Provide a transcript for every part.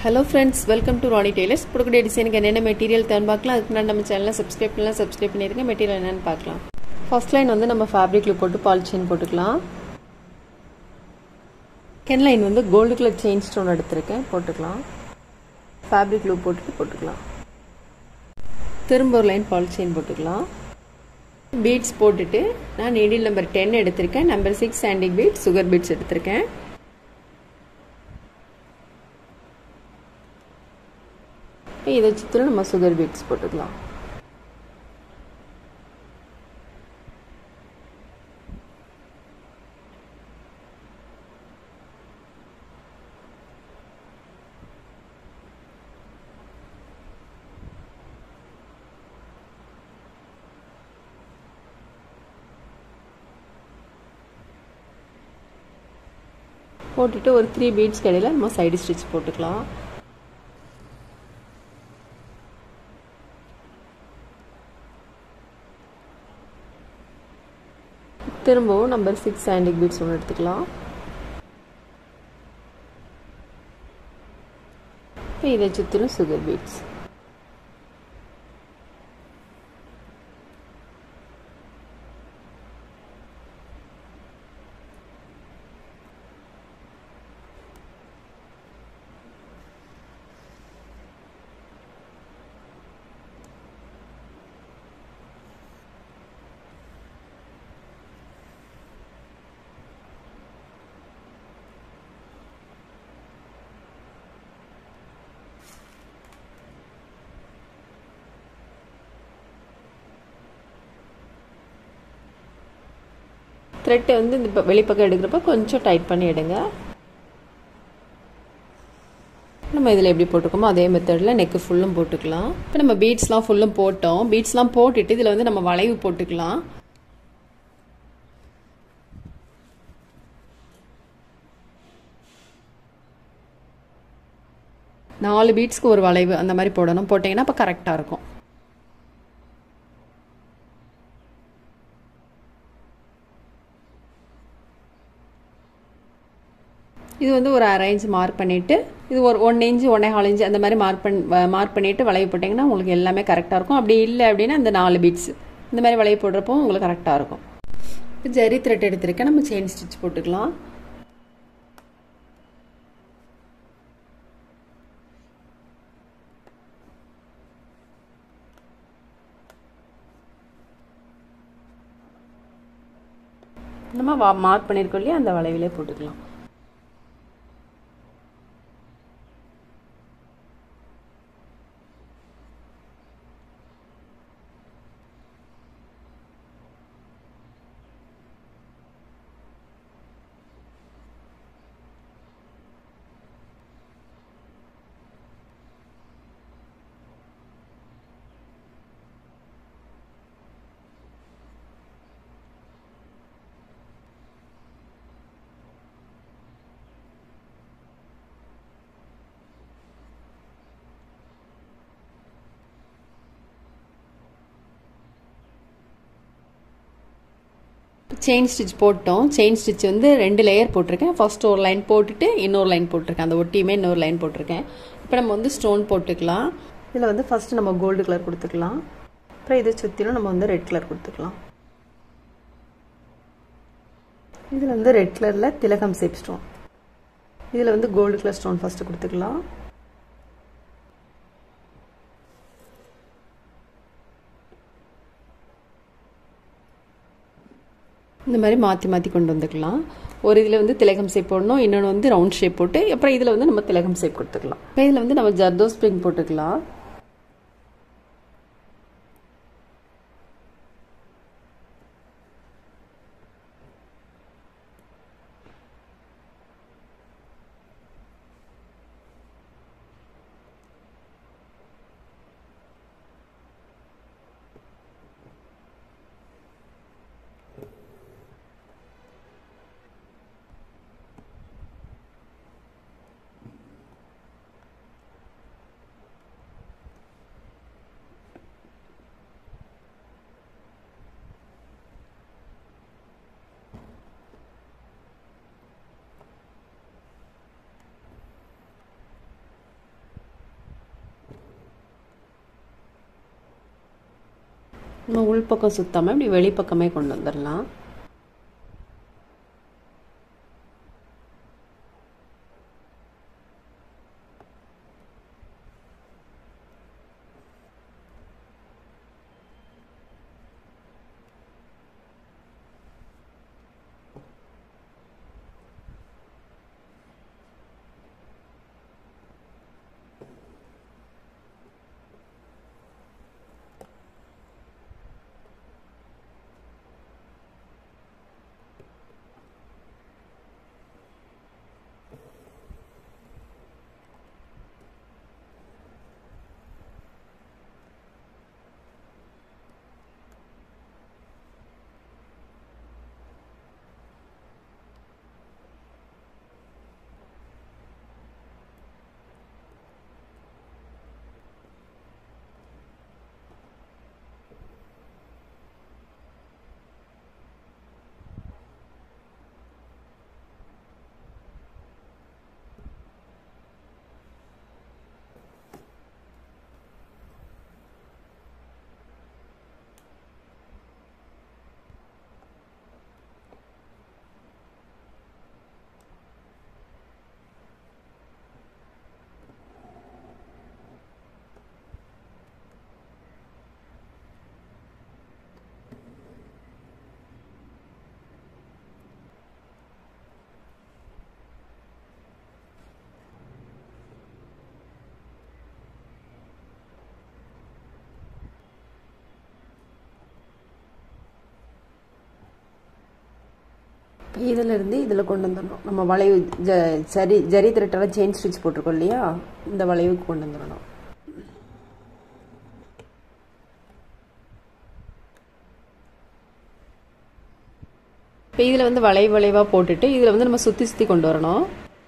hello friends welcome to Rani tailors கொடுக்கக்கூடிய டிசைனுக்கு என்னென்ன மெட்டீரியல் தேர்ந்து பார்க்கலாம் அதுக்கு முன்னாடி நம்ம சேனலை சப்ஸ்கிரைப் பண்ணலாம் சப்ஸ்கிரைப் பண்ணிருங்க மெட்டீரியல் என்னென்னு பார்க்கலாம் ஃபர்ஸ்ட் லைன் வந்து நம்ம ஃபேப்ரிக்ல போட்டு பால் செயின் போட்டுக்கலாம் செகண்ட் லைன் வந்து கோல்டு கலர் செயின் ஸ்டோன் எடுத்திருக்கேன் போட்டுக்கலாம் ஃபேப்ரிக் லூப் போட்டுட்டு போட்டுக்கலாம் திரும்ப ஒரு லைன் பால் செயின் போட்டுக்கலாம் பீட்ஸ் போட்டுட்டு நான் நீடில் நம்பர் டென் எடுத்திருக்கேன் number six antique beads sugar beads எடுத்திருக்கேன் இதை சுற்றிலும் நம்ம சுகர் பீட்ஸ் போட்டுக்கலாம் போட்டுட்டு ஒரு த்ரீ பீட்ஸ் கடையில் நம்ம சைடு ஸ்டிச் போட்டுக்கலாம் திரும்பவும் நம்பர் சிக்ஸ் சாண்டிக் பீட்ஸ் ஒன்று எடுத்துக்கலாம் இப்போ இதை சுற்றிலும் சுகர் பீட்ஸ் த்ரெட்டை வந்து இந்த வெளிப்பக்கம் எடுக்கிறப்ப கொஞ்சம் டைட் பண்ணி எடுங்க நம்ம இதில் எப்படி போட்டுக்கோமோ அதே மெத்தடில் நெக்கு ஃபுல்லும் போட்டுக்கலாம் இப்போ நம்ம பீட்ஸ்லாம் ஃபுல்லும் போட்டோம் பீட்ஸ்லாம் போட்டுட்டு இதில் வந்து நம்ம வளைவு போட்டுக்கலாம் நாலு பீட்ஸ்க்கு ஒரு வளைவு அந்த மாதிரி போடணும் போட்டிங்கன்னா அப்போ கரெக்டாக இருக்கும் இது வந்து ஒரு அரை இன்ச் மார்க் பண்ணிவிட்டு இது ஒரு ஒன் இன்ச்சு ஒன்னே கால் இன்ச்சு அந்த மாதிரி மார்க் பண் மார்க் பண்ணிவிட்டு வளைவு போட்டிங்கன்னா உங்களுக்கு எல்லாமே கரெக்டாக இருக்கும் அப்படி இல்லை அப்படின்னா அந்த நாலு பீட்ஸ் இந்த மாதிரி வளைவு போடுறப்போ உங்களுக்கு கரெக்டாக இருக்கும் இப்போ ஜரி த்ரெட் எடுத்திருக்கேன் நம்ம செயின் ஸ்டிச் போட்டுக்கலாம் நம்ம மார்க் பண்ணியிருக்கோம் இல்லையா அந்த வளைவிலே போட்டுக்கலாம் செயின் ஸ்டிச் போட்டோம் செயின் ஸ்டிச் வந்து ரெண்டு லேயர் போட்டிருக்கேன் ஃபர்ஸ்ட் ஒரு லைன் போட்டுட்டு இன்னொரு லைன் போட்டிருக்கேன் அந்த ஒட்டியுமே இன்னொரு லைன் போட்டிருக்கேன் இப்போ நம்ம வந்து ஸ்டோன் போட்டுக்கலாம் இதில் வந்து ஃபர்ஸ்ட் நம்ம கோல்டு கலர் கொடுத்துக்கலாம் அப்புறம் இதை சுற்றிலும் நம்ம வந்து ரெட் கலர் கொடுத்துக்கலாம் இதில் வந்து ரெட் கலரில் திலகம் சேப் ஸ்டோன் இதில் வந்து கோல்டு கலர் ஸ்டோன் ஃபஸ்ட்டு கொடுத்துக்கலாம் இந்த மாதிரி மாற்றி மாற்றி கொண்டு வந்துக்கலாம் ஒரு இதில் வந்து திலகம் ஷேப் போடணும் இன்னொன்று வந்து ரவுண்ட் ஷேப் போட்டு அப்புறம் இதில் வந்து நம்ம திலகம் ஷேப் கொடுத்துக்கலாம் இப்போ இதில் வந்து நம்ம ஜர்தோ ஸ்ப்ரிங் போட்டுக்கலாம் நம்ம உள்பக்கம் சுத்தாமல் இப்படி வெளிப்பக்கமே கொண்டு வந்துடலாம் இதில் இருந்து இதில் கொண்டு வந்துடணும் நம்ம வளைவு ஜ சரி ஜரி திரட்டால செயின் ஸ்டிச் போட்டிருக்கோம் இல்லையா இந்த வளைவுக்கு கொண்டு வந்துடணும் இப்போ இதில் வந்து வளைவு வளைவாக போட்டுட்டு இதில் வந்து நம்ம சுற்றி சுற்றி கொண்டு வரணும்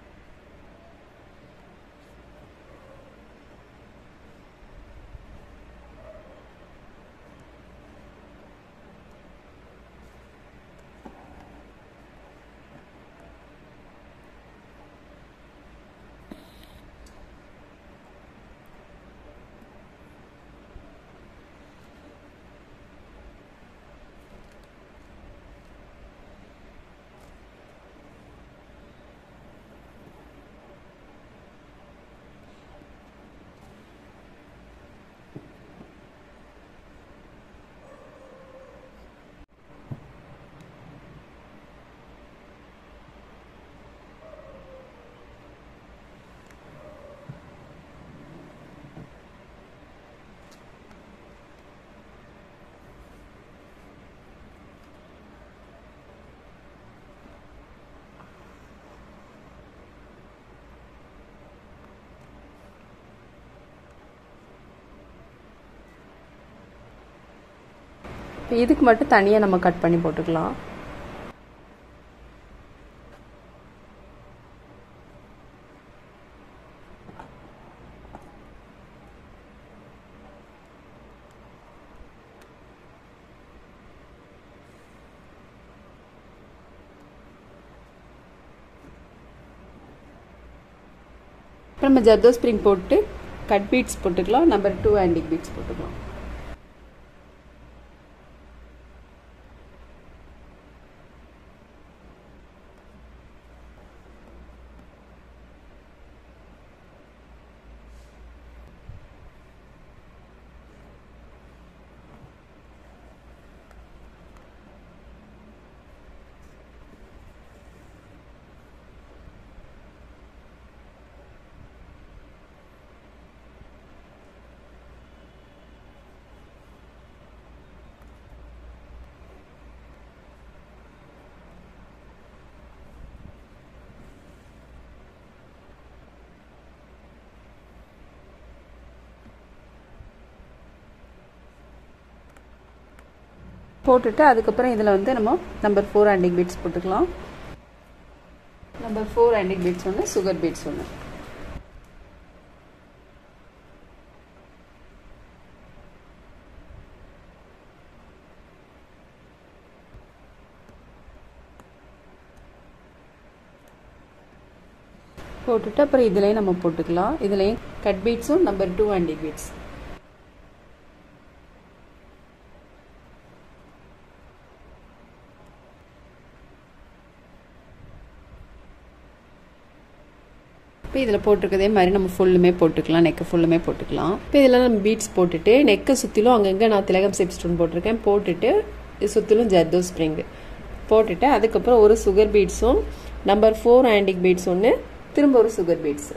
இப்போ இதுக்கு மட்டும் தனியாக நம்ம கட் பண்ணி போட்டுக்கலாம் இப்போ நம்ம ஜர்தோ ஸ்ப்ரிங் போட்டு கட் பீட்ஸ் போட்டுக்கலாம் நம்பர் டூ ஆண்டிக் பீட்ஸ் போட்டுக்கலாம் போட்டுட்டு அதுக்கப்புறம் இதில் வந்து நம்ம நம்பர் ஃபோர் ஆண்டிக் பீட்ஸ் போட்டுக்கலாம் நம்பர் ஃபோர் ஆண்டிக் பீட்ஸ் ஒன்று சுகர் பீட்ஸ் ஒன்று போட்டுட்டு அப்புறம் இதுலேயும் நம்ம போட்டுக்கலாம் இதுலேயும் கட் பீட்ஸும் நம்பர் டூ ஆண்டிக் பீட்ஸ் இப்போ இதில் போட்டிருக்கதே மாதிரி நம்ம ஃபுல்லுமே போட்டுக்கலாம் நெக்கு ஃபுல்லுமே போட்டுக்கலாம் இப்போ இதில் நம்ம பீட்ஸ் போட்டுட்டு நெக்கை சுற்றிலும் அங்கங்கே நான் திலகம் செப் ஸ்டோன் போட்டிருக்கேன் போட்டுட்டு இது சுற்றிலும் ஜர்தோ ஸ்ப்ரிங்கு போட்டுட்டு அதுக்கப்புறம் ஒரு சுகர் பீட்ஸும் நம்பர் ஃபோர் ஆண்டிக் பீட்ஸ் ஒன்று திரும்ப ஒரு சுகர் பீட்ஸு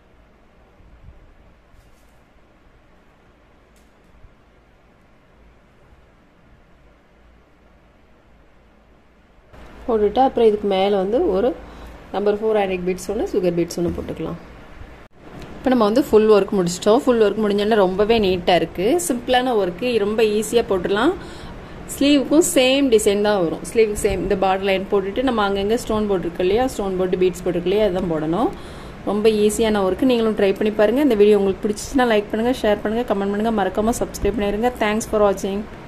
போட்டுட்டு அப்புறம் இதுக்கு மேலே வந்து ஒரு நம்பர் ஃபோர் ஆண்டிக் பீட்ஸ் ஒன்று சுகர் பீட்ஸ் ஒன்று போட்டுக்கலாம் இப்போ நம்ம வந்து ஃபுல் ஒர்க் முடிச்சிட்டோம் ஃபுல் ஒர்க் முடிஞ்சோன்னா ரொம்பவே நீட்டாக இருக்குது சிம்பிளான ஒர்க்கு ரொம்ப ஈஸியாக போட்டுடலாம் ஸ்லீவுக்கும் சேம் டிசைன் தான் வரும் ஸ்லீவுக்கு சேம் இந்த பார்டர் லைன் போட்டுட்டு நம்ம அங்கங்கே ஸ்டோன் போட்டிருக்கோம் இல்லையா ஸ்டோன் போட்டு பீட்ஸ் போட்டிருக்கு இல்லையா அதுதான் போடணும் ரொம்ப ஈஸியான ஒர்க்கு நீங்களும் ட்ரை பண்ணி பாருங்கள் இந்த வீடியோ உங்களுக்கு பிடிச்சிச்சுன்னா லைக் பண்ணுங்கள் ஷேர் பண்ணுங்கள் கமெண்ட் பண்ணுங்கள் மறக்காமல் சப்ஸ்கிரைப் பண்ணிடுங்க தேங்க்ஸ் ஃபார் வாட்சிங்